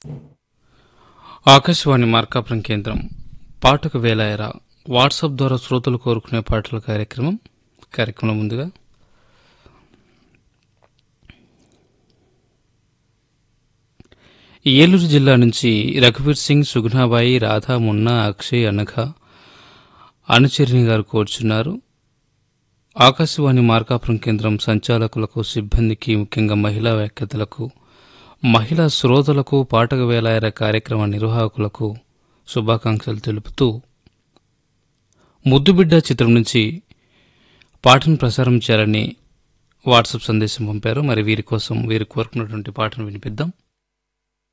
ఆకాశవాణి మార్కాపురం కేంద్రం పాటకు వేలాయరా వాట్సాప్ ద్వారా శ్రోతలు కోరుకునే పాటల కార్యక్రమం కార్యక్రమం ముందుగా ఏలూరు జిల్లా నుంచి రఘువీర్ సింగ్ సుగుణాబాయి రాధా మున్నా అక్షయ్ అనఘ అనుచరిణి గారు కోరుచున్నారు ఆకాశవాణి మార్కాపురం కేంద్రం సంచాలకులకు సిబ్బందికి ముఖ్యంగా మహిళా వ్యాఖ్యతలకు మహిళా శ్రోతలకు పాటక వేలాయర కార్యక్రమ నిర్వాహకులకు శుభాకాంక్షలు తెలుపుతూ ముద్దుబిడ్డ చిత్రం నుంచి పాటను ప్రసారం చేయాలని వాట్సాప్ సందేశం పంపారు మరి వీరి కోసం వీరు కోరుకున్నటువంటి పాటను వినిపిద్దాం